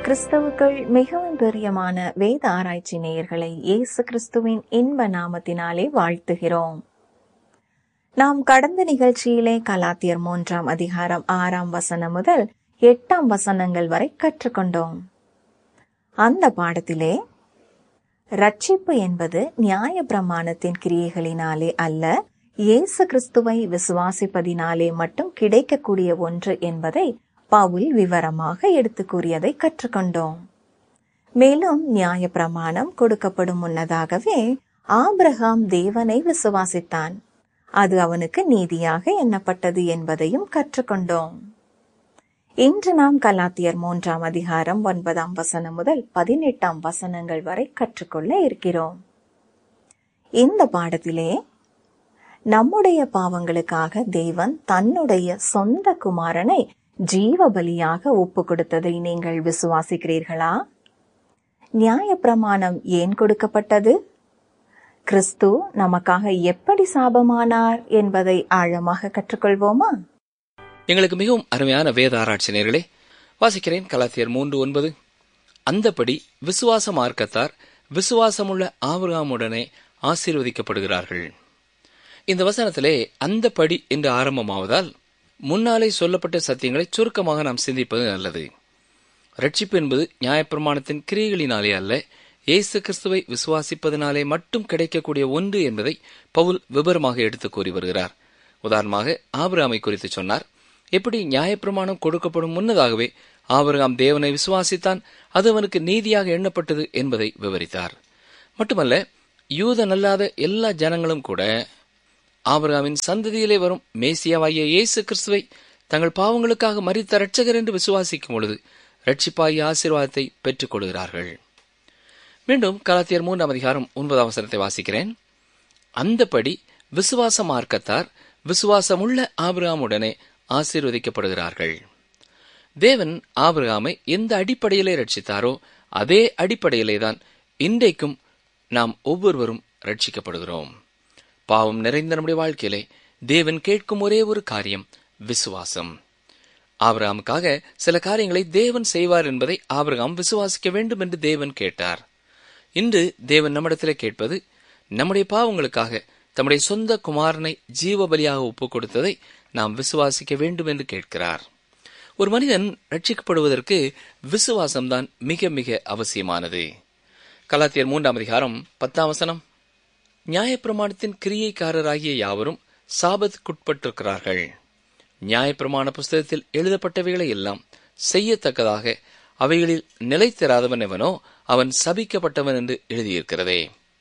கிறிஸ்தவுக்குள் மிகவும் பிரியமான வேத ஆராய்ச்சி நேயர்களை இயேசு கிறிஸ்துவின் இன்ப நாமத்தினாலே வாழ்த்துகிறோம் நாம் கடந்த நிகழ்ச்சியிலே கலாத்தியர் மூன்றாம் அதிகாரம் ஆறாம் வசனம் முதல் எட்டாம் வசனங்கள் வரை கற்றுக்கொண்டோம் அந்த பாடத்திலே ரட்சிப்பு என்பது நியாய பிரமாணத்தின் கிரியைகளினாலே அல்ல இயேசு கிறிஸ்துவை விசுவாசிப்பதினாலே மட்டும் கிடைக்கக்கூடிய ஒன்று என்பதை பவுல் விவரமாக எடுத்து கூறியதை கற்றுக்கொண்டோம் மேலும் நியாய பிரமாணம் கொடுக்கப்படும் முன்னதாகவே ஆபிரகாம் தேவனை விசுவாசித்தான் அது அவனுக்கு நீதியாக எண்ணப்பட்டது என்பதையும் கற்றுக்கொண்டோம் இன்று நாம் கலாத்தியர் மூன்றாம் அதிகாரம் ஒன்பதாம் வசனம் முதல் பதினெட்டாம் வசனங்கள் வரை கற்றுக்கொள்ள இருக்கிறோம் இந்த பாடத்திலே நம்முடைய பாவங்களுக்காக தேவன் தன்னுடைய சொந்த குமாரனை ஜீவ பலியாக ஒப்பு கொடுத்ததை நீங்கள் விசுவாசிக்கிறீர்களா நியாய பிரமாணம் ஏன் கொடுக்கப்பட்டது கிறிஸ்து நமக்காக எப்படி சாபமானார் என்பதை ஆழமாக கற்றுக்கொள்வோமா எங்களுக்கு மிகவும் அருமையான வேத ஆராய்ச்சி நேர்களே வாசிக்கிறேன் கலாத்தியர் மூன்று ஒன்பது அந்தபடி விசுவாச மார்க்கத்தார் விசுவாசமுள்ள ஆபிரகாமுடனே ஆசீர்வதிக்கப்படுகிறார்கள் இந்த வசனத்திலே அந்த படி என்று ஆரம்பமாவதால் முன்னாலே சொல்லப்பட்ட சத்தியங்களை சுருக்கமாக நாம் சிந்திப்பது நல்லது ரட்சிப்பு என்பது நியாயப்பிரமாணத்தின் கிரியைகளினாலே அல்ல இயேசு கிறிஸ்துவை விசுவாசிப்பதனாலே மட்டும் கிடைக்கக்கூடிய ஒன்று என்பதை பவுல் விபரமாக எடுத்து கூறி வருகிறார் உதாரணமாக ஆபிரகாமை குறித்து சொன்னார் எப்படி நியாயப்பிரமாணம் கொடுக்கப்படும் முன்னதாகவே ஆபிரகாம் தேவனை விசுவாசித்தான் அது அவனுக்கு நீதியாக எண்ணப்பட்டது என்பதை விவரித்தார் மட்டுமல்ல யூதனல்லாத எல்லா ஜனங்களும் கூட ஆபிரகாமின் சந்ததியிலே வரும் மேசியாவாகிய இயேசு கிறிஸ்துவை தங்கள் பாவங்களுக்காக மறித்த ரட்சகர் என்று விசுவாசிக்கும் பொழுது ரட்சிப்பாகிய ஆசீர்வாதத்தை பெற்றுக் கொள்கிறார்கள் மீண்டும் கலாத்தியர் மூன்றாம் அதிகாரம் ஒன்பதாம் வசனத்தை வாசிக்கிறேன் அந்தபடி விசுவாச மார்க்கத்தார் விசுவாசமுள்ள ஆபிரகாமுடனே ஆசீர்வதிக்கப்படுகிறார்கள் தேவன் ஆபிரகாமை எந்த அடிப்படையிலே ரட்சித்தாரோ அதே அடிப்படையிலே தான் இன்றைக்கும் நாம் ஒவ்வொருவரும் ரட்சிக்கப்படுகிறோம் பாவம் நிறைந்த நம்முடைய வாழ்க்கையிலே தேவன் கேட்கும் ஒரே ஒரு காரியம் விசுவாசம் ஆபிரகாமுக்காக சில காரியங்களை தேவன் செய்வார் என்பதை ஆபிரகாம் விசுவாசிக்க வேண்டும் என்று தேவன் கேட்டார் இன்று தேவன் நம்மிடத்திலே கேட்பது நம்முடைய பாவங்களுக்காக தம்முடைய சொந்த குமாரனை ஜீவ பலியாக ஒப்புக் கொடுத்ததை நாம் விசுவாசிக்க வேண்டும் என்று கேட்கிறார் ஒரு மனிதன் ரட்சிக்கப்படுவதற்கு விசுவாசம்தான் மிக மிக அவசியமானது கலாத்தியர் மூன்றாம் அதிகாரம் பத்தாம் வசனம் நியாயப்பிரமாணத்தின் கிரியைக்காரராகிய யாவரும் சாபத்துக்குட்பட்டிருக்கிறார்கள் நியாயப்பிரமாண புஸ்தகத்தில் எழுதப்பட்டவைகளை எல்லாம் செய்யத்தக்கதாக அவைகளில் நிலைத்திராதவன் எவனோ அவன் சபிக்கப்பட்டவன் என்று எழுதியிருக்கிறதே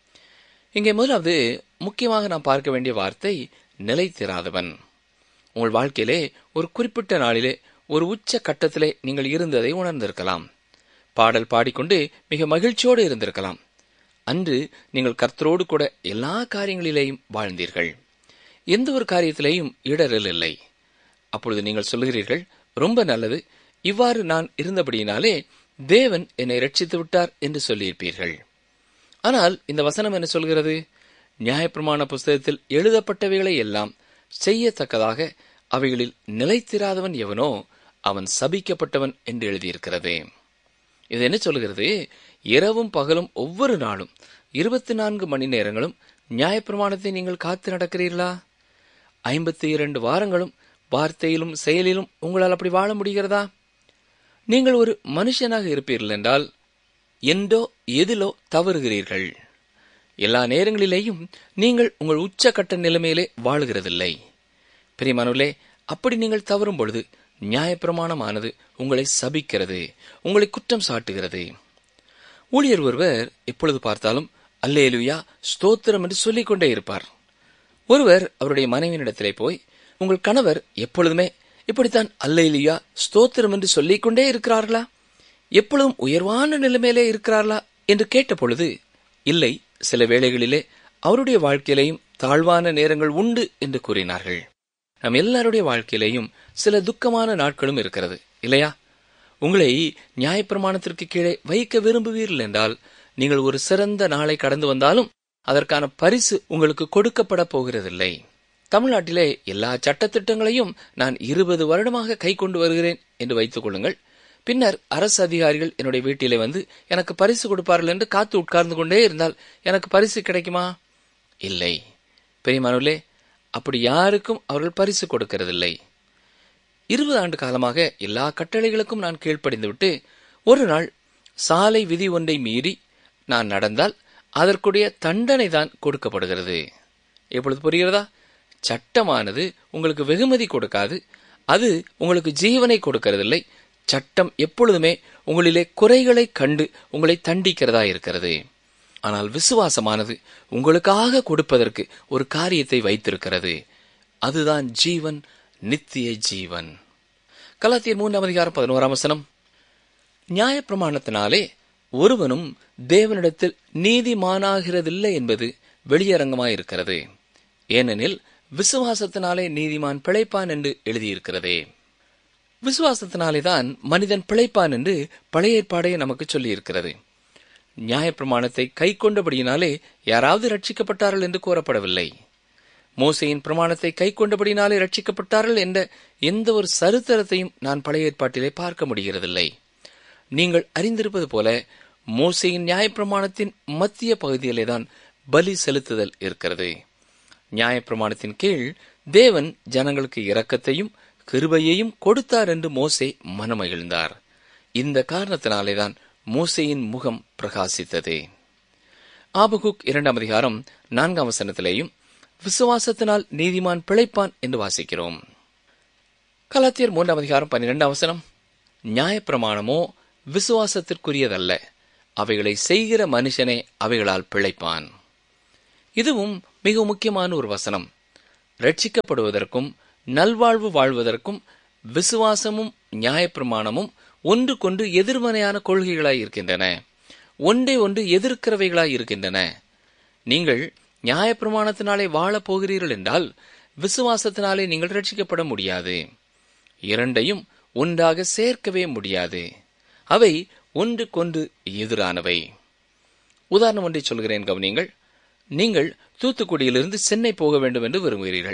இங்கே முதலாவது முக்கியமாக நாம் பார்க்க வேண்டிய வார்த்தை நிலைத்திராதவன் உங்கள் வாழ்க்கையிலே ஒரு குறிப்பிட்ட நாளிலே ஒரு உச்ச கட்டத்திலே நீங்கள் இருந்ததை உணர்ந்திருக்கலாம் பாடல் பாடிக்கொண்டு மிக மகிழ்ச்சியோடு இருந்திருக்கலாம் அன்று நீங்கள் கர்த்தரோடு கூட எல்லா காரியங்களிலேயும் வாழ்ந்தீர்கள் எந்த ஒரு காரியத்திலேயும் இடரல் இல்லை அப்பொழுது நீங்கள் சொல்கிறீர்கள் ரொம்ப நல்லது இவ்வாறு நான் இருந்தபடியினாலே தேவன் என்னை ரட்சித்து விட்டார் என்று சொல்லியிருப்பீர்கள் ஆனால் இந்த வசனம் என்ன சொல்கிறது நியாயப்பிரமாண புஸ்தகத்தில் எழுதப்பட்டவைகளை எல்லாம் செய்யத்தக்கதாக அவைகளில் நிலைத்திராதவன் எவனோ அவன் சபிக்கப்பட்டவன் என்று எழுதியிருக்கிறது இது என்ன சொல்கிறது இரவும் பகலும் ஒவ்வொரு நாளும் இருபத்தி நான்கு மணி நேரங்களும் நியாயப்பிரமாணத்தை நீங்கள் காத்து நடக்கிறீர்களா ஐம்பத்தி இரண்டு வாரங்களும் வார்த்தையிலும் செயலிலும் உங்களால் அப்படி வாழ முடிகிறதா நீங்கள் ஒரு மனுஷனாக இருப்பீர்கள் என்றால் எந்தோ எதிலோ தவறுகிறீர்கள் எல்லா நேரங்களிலேயும் நீங்கள் உங்கள் உச்சக்கட்ட நிலைமையிலே வாழுகிறதில்லை பிரிமானுலே அப்படி நீங்கள் தவறும் பொழுது நியாயப்பிரமாணமானது உங்களை சபிக்கிறது உங்களை குற்றம் சாட்டுகிறது ஊழியர் ஒருவர் எப்பொழுது பார்த்தாலும் அல்லேலுயா ஸ்தோத்திரம் என்று சொல்லிக் கொண்டே இருப்பார் ஒருவர் அவருடைய மனைவியினிடத்திலே போய் உங்கள் கணவர் எப்பொழுதுமே இப்படித்தான் அல்லேலுயா ஸ்தோத்திரம் என்று சொல்லிக் கொண்டே இருக்கிறார்களா எப்பொழுதும் உயர்வான நிலைமையிலே இருக்கிறார்களா என்று கேட்ட பொழுது இல்லை சில வேளைகளிலே அவருடைய வாழ்க்கையிலேயும் தாழ்வான நேரங்கள் உண்டு என்று கூறினார்கள் நம் எல்லாருடைய வாழ்க்கையிலேயும் சில துக்கமான நாட்களும் இருக்கிறது இல்லையா உங்களை நியாயப்பிரமாணத்திற்கு கீழே வைக்க விரும்புவீர்கள் என்றால் நீங்கள் ஒரு சிறந்த நாளை கடந்து வந்தாலும் அதற்கான பரிசு உங்களுக்கு கொடுக்கப்பட போகிறதில்லை தமிழ்நாட்டிலே எல்லா சட்டத்திட்டங்களையும் நான் இருபது வருடமாக கை கொண்டு வருகிறேன் என்று வைத்துக் கொள்ளுங்கள் பின்னர் அரசு அதிகாரிகள் என்னுடைய வீட்டிலே வந்து எனக்கு பரிசு கொடுப்பார்கள் என்று காத்து உட்கார்ந்து கொண்டே இருந்தால் எனக்கு பரிசு கிடைக்குமா இல்லை பெரியமானவர்களே அப்படி யாருக்கும் அவர்கள் பரிசு கொடுக்கிறதில்லை இருபது ஆண்டு காலமாக எல்லா கட்டளைகளுக்கும் நான் கீழ்ப்படிந்துவிட்டு ஒரு நாள் சாலை விதி ஒன்றை மீறி நான் நடந்தால் அதற்குடைய தண்டனை தான் கொடுக்கப்படுகிறது எப்பொழுது புரிகிறதா சட்டமானது உங்களுக்கு வெகுமதி கொடுக்காது அது உங்களுக்கு ஜீவனை கொடுக்கிறதில்லை சட்டம் எப்பொழுதுமே உங்களிலே குறைகளை கண்டு உங்களை தண்டிக்கிறதா இருக்கிறது ஆனால் விசுவாசமானது உங்களுக்காக கொடுப்பதற்கு ஒரு காரியத்தை வைத்திருக்கிறது அதுதான் ஜீவன் நித்திய ஜீவன் கலாத்தியர் மூன்றாம் அதிகாரம் பதினோராம் வசனம் நியாயப்பிரமாணத்தினாலே ஒருவனும் தேவனிடத்தில் நீதிமானாகிறதில்லை என்பது வெளியரங்கமாயிருக்கிறது ஏனெனில் விசுவாசத்தினாலே நீதிமான் பிழைப்பான் என்று எழுதியிருக்கிறதே விசுவாசத்தினாலேதான் மனிதன் பிழைப்பான் என்று பழைய ஏற்பாடே நமக்கு சொல்லியிருக்கிறது நியாயப்பிரமாணத்தை கை கொண்டபடியினாலே யாராவது ரட்சிக்கப்பட்டார்கள் என்று கூறப்படவில்லை மோசையின் பிரமாணத்தை கை கொண்டபடினாலே ரட்சிக்கப்பட்டார்கள் என்ற எந்த ஒரு சரித்திரத்தையும் நான் பழைய ஏற்பாட்டிலே பார்க்க முடிகிறதில்லை நீங்கள் அறிந்திருப்பது போல மோசையின் நியாயப்பிரமாணத்தின் மத்திய பகுதியிலே தான் பலி செலுத்துதல் இருக்கிறது நியாயப்பிரமாணத்தின் கீழ் தேவன் ஜனங்களுக்கு இரக்கத்தையும் கிருபையையும் கொடுத்தார் என்று மோசே மனமகிழ்ந்தார் இந்த காரணத்தினாலேதான் மோசையின் முகம் பிரகாசித்தது ஆபகுக் இரண்டாம் அதிகாரம் நான்காம் வசனத்திலேயும் விசுவாசத்தினால் நீதிமான் பிழைப்பான் என்று வாசிக்கிறோம் கலாத்தியர் மூன்றாம் அதிகாரம் பன்னிரெண்டாம் வசனம் நியாயப்பிரமாணமோ விசுவாசத்திற்குரியதல்ல அவைகளை செய்கிற மனுஷனே அவைகளால் பிழைப்பான் இதுவும் மிக முக்கியமான ஒரு வசனம் ரட்சிக்கப்படுவதற்கும் நல்வாழ்வு வாழ்வதற்கும் விசுவாசமும் நியாயப்பிரமாணமும் ஒன்றுக்கொன்று எதிர்மறையான கொள்கைகளாய் இருக்கின்றன ஒன்றை ஒன்று எதிர்க்கிறவைகளாய் இருக்கின்றன நீங்கள் நியாயப்பிரமாணத்தினாலே வாழப் போகிறீர்கள் என்றால் விசுவாசத்தினாலே நீங்கள் ரட்சிக்கப்பட முடியாது இரண்டையும் ஒன்றாக சேர்க்கவே முடியாது அவை ஒன்றுக்கொன்று எதிரானவை உதாரணம் ஒன்றை சொல்கிறேன் கவனிங்கள் நீங்கள் தூத்துக்குடியிலிருந்து சென்னை போக வேண்டும் என்று விரும்புகிறீர்கள்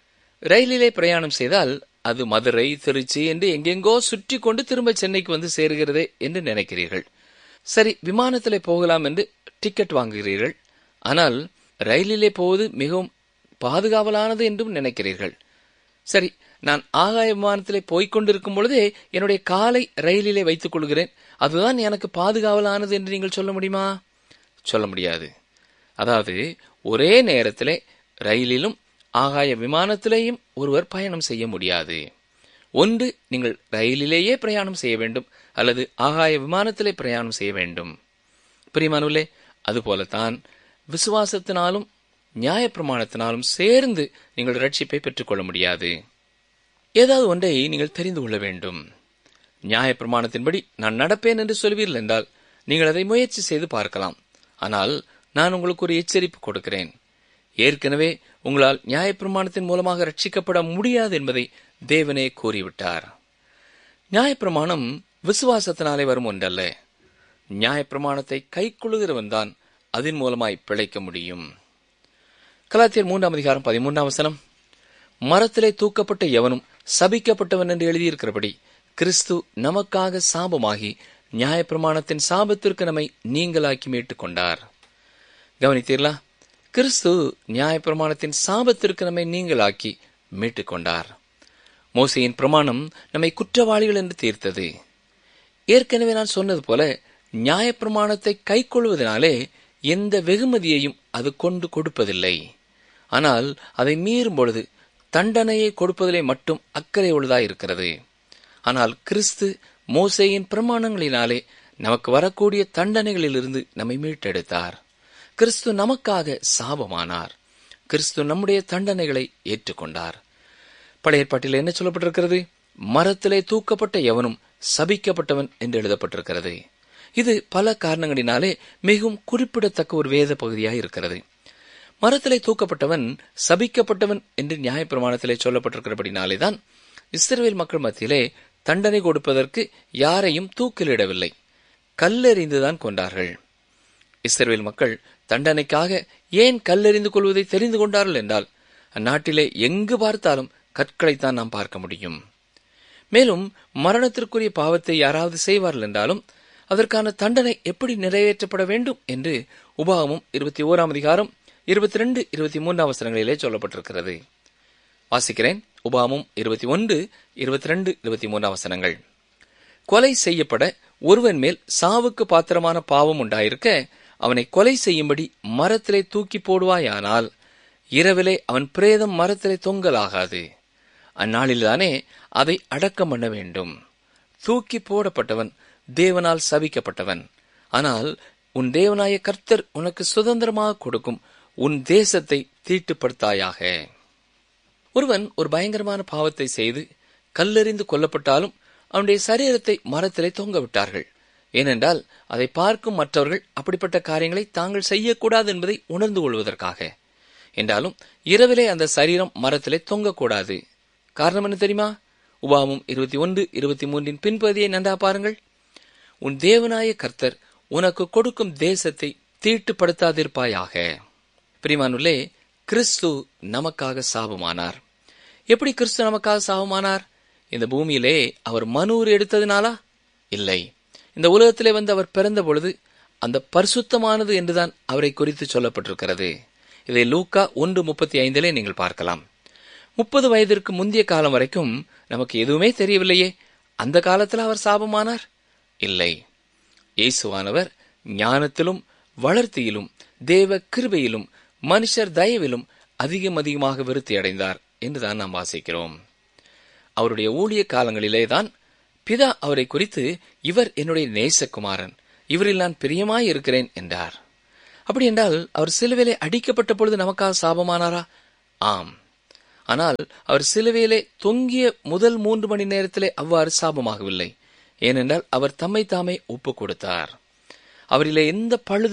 ரயிலிலே பிரயாணம் செய்தால் அது மதுரை திருச்சி என்று எங்கெங்கோ சுற்றி கொண்டு திரும்ப சென்னைக்கு வந்து சேருகிறதே என்று நினைக்கிறீர்கள் சரி விமானத்திலே போகலாம் என்று டிக்கெட் வாங்குகிறீர்கள் ஆனால் ரயிலிலே போவது மிகவும் பாதுகாவலானது என்றும் நினைக்கிறீர்கள் சரி நான் ஆகாய விமானத்திலே போய்க் கொண்டிருக்கும் பொழுதே என்னுடைய காலை ரயிலிலே வைத்துக் கொள்கிறேன் அதுதான் எனக்கு பாதுகாவலானது என்று நீங்கள் சொல்ல முடியுமா சொல்ல முடியாது அதாவது ஒரே நேரத்திலே ரயிலிலும் ஆகாய விமானத்திலேயும் ஒருவர் பயணம் செய்ய முடியாது ஒன்று நீங்கள் ரயிலிலேயே பிரயாணம் செய்ய வேண்டும் அல்லது ஆகாய விமானத்திலே பிரயாணம் செய்ய வேண்டும் பிரிமானுலே அதுபோலத்தான் விசுவாசத்தினாலும் நியாயப்பிரமாணத்தினாலும் சேர்ந்து நீங்கள் ரட்சிப்பை பெற்றுக்கொள்ள முடியாது ஏதாவது ஒன்றை நீங்கள் தெரிந்து கொள்ள வேண்டும் நியாயப்பிரமாணத்தின்படி நான் நடப்பேன் என்று சொல்வீர்கள் என்றால் நீங்கள் அதை முயற்சி செய்து பார்க்கலாம் ஆனால் நான் உங்களுக்கு ஒரு எச்சரிப்பு கொடுக்கிறேன் ஏற்கனவே உங்களால் நியாயப்பிரமாணத்தின் மூலமாக ரட்சிக்கப்பட முடியாது என்பதை தேவனே கூறிவிட்டார் நியாயப்பிரமாணம் விசுவாசத்தினாலே வரும் ஒன்றல்ல நியாயப்பிரமாணத்தை கைக்கொள்ளுகிறவன் தான் அதன் மூலமாய் பிழைக்க முடியும் கலாத்தியர் மூன்றாம் அதிகாரம் பதிமூன்றாம் வசனம் மரத்திலே தூக்கப்பட்ட எவனும் சபிக்கப்பட்டவன் என்று எழுதியிருக்கிறபடி கிறிஸ்து நமக்காக சாபமாகி நியாயப்பிரமாணத்தின் சாபத்திற்கு நம்மை நீங்களாக்கி மீட்டுக் கொண்டார் கவனித்தீர்களா கிறிஸ்து நியாயப்பிரமாணத்தின் சாபத்திற்கு நம்மை நீங்களாக்கி மீட்டுக் கொண்டார் மோசையின் பிரமாணம் நம்மை குற்றவாளிகள் என்று தீர்த்தது ஏற்கனவே நான் சொன்னது போல நியாயப்பிரமாணத்தை கைக்கொள்வதனாலே எந்த வெகுமதியையும் அது கொண்டு கொடுப்பதில்லை ஆனால் அதை மீறும் பொழுது தண்டனையை கொடுப்பதிலே மட்டும் அக்கறை உள்ளதாய் இருக்கிறது ஆனால் கிறிஸ்து மோசையின் பிரமாணங்களினாலே நமக்கு வரக்கூடிய தண்டனைகளிலிருந்து நம்மை மீட்டெடுத்தார் கிறிஸ்து நமக்காக சாபமானார் கிறிஸ்து நம்முடைய தண்டனைகளை ஏற்றுக்கொண்டார் பழைய ஏற்பாட்டில் என்ன சொல்லப்பட்டிருக்கிறது மரத்திலே தூக்கப்பட்ட எவனும் சபிக்கப்பட்டவன் என்று எழுதப்பட்டிருக்கிறது இது பல காரணங்களினாலே மிகவும் குறிப்பிடத்தக்க ஒரு வேத பகுதியாக இருக்கிறது மரத்திலே தூக்கப்பட்டவன் சபிக்கப்பட்டவன் என்று நியாயப்பிரமாணத்திலே சொல்லப்பட்டிருக்கிறபடினாலேதான் இஸ்ரேல் மக்கள் மத்தியிலே தண்டனை கொடுப்பதற்கு யாரையும் தூக்கிலிடவில்லை கல்லெறிந்துதான் கொண்டார்கள் இஸ்ரேல் மக்கள் தண்டனைக்காக ஏன் கல்லெறிந்து கொள்வதை தெரிந்து கொண்டார்கள் என்றால் அந்நாட்டிலே எங்கு பார்த்தாலும் கற்களைத்தான் நாம் பார்க்க முடியும் மேலும் மரணத்திற்குரிய பாவத்தை யாராவது செய்வார்கள் என்றாலும் அதற்கான தண்டனை எப்படி நிறைவேற்றப்பட வேண்டும் என்று உபாகமும் இருபத்தி ஓராம் அதிகாரம் இருபத்தி ரெண்டு இருபத்தி மூன்றாம் அவசரங்களிலே சொல்லப்பட்டிருக்கிறது வாசிக்கிறேன் உபாமும் இருபத்தி ஒன்று இருபத்தி ரெண்டு இருபத்தி மூன்றாம் வசனங்கள் கொலை செய்யப்பட ஒருவன் மேல் சாவுக்கு பாத்திரமான பாவம் உண்டாயிருக்க அவனை கொலை செய்யும்படி மரத்திலே தூக்கி போடுவாயானால் இரவிலே அவன் பிரேதம் மரத்திலே தொங்கலாகாது அந்நாளில்தானே அதை அடக்கம் பண்ண வேண்டும் தூக்கி போடப்பட்டவன் தேவனால் சபிக்கப்பட்டவன் ஆனால் உன் தேவனாய கர்த்தர் உனக்கு சுதந்திரமாக கொடுக்கும் உன் தேசத்தை தீட்டுப்படுத்தாயாக ஒருவன் ஒரு பயங்கரமான பாவத்தை செய்து கல்லெறிந்து கொல்லப்பட்டாலும் அவனுடைய சரீரத்தை மரத்திலே தொங்க விட்டார்கள் ஏனென்றால் அதை பார்க்கும் மற்றவர்கள் அப்படிப்பட்ட காரியங்களை தாங்கள் செய்யக்கூடாது என்பதை உணர்ந்து கொள்வதற்காக என்றாலும் இரவிலே அந்த சரீரம் மரத்திலே தொங்கக்கூடாது காரணம் என்ன தெரியுமா உபாமும் இருபத்தி ஒன்று இருபத்தி மூன்றின் பின்பகுதியை நன்றா பாருங்கள் உன் தேவனாய கர்த்தர் உனக்கு கொடுக்கும் தேசத்தை தீட்டுப்படுத்தாதிருப்பாயாக பிரிமானுள்ளே கிறிஸ்து நமக்காக சாபமானார் எப்படி கிறிஸ்து நமக்காக சாபமானார் இந்த பூமியிலே அவர் மனூர் எடுத்ததினாலா இல்லை இந்த உலகத்திலே வந்து அவர் பிறந்த பொழுது அந்த பரிசுத்தமானது என்றுதான் அவரை குறித்து சொல்லப்பட்டிருக்கிறது இதை லூக்கா ஒன்று முப்பத்தி ஐந்திலே நீங்கள் பார்க்கலாம் முப்பது வயதிற்கு முந்தைய காலம் வரைக்கும் நமக்கு எதுவுமே தெரியவில்லையே அந்த காலத்தில் அவர் சாபமானார் இல்லை இயேசுவானவர் ஞானத்திலும் வளர்த்தியிலும் தேவ கிருபையிலும் மனுஷர் தயவிலும் அதிகம் அதிகமாக விருத்தி அடைந்தார் என்றுதான் நாம் வாசிக்கிறோம் அவருடைய ஊழிய காலங்களிலே தான் பிதா அவரை குறித்து இவர் என்னுடைய நேசகுமாரன் இவரில் நான் பிரியமாய் இருக்கிறேன் என்றார் அப்படி என்றால் அவர் சிலுவையிலே அடிக்கப்பட்ட பொழுது நமக்காக சாபமானாரா ஆம் ஆனால் அவர் சிலுவையிலே தொங்கிய முதல் மூன்று மணி நேரத்திலே அவ்வாறு சாபமாகவில்லை ஏனென்றால் அவர் தம்மை தாமே ஒப்பு கொடுத்தார் அவரிலே எந்த பழுது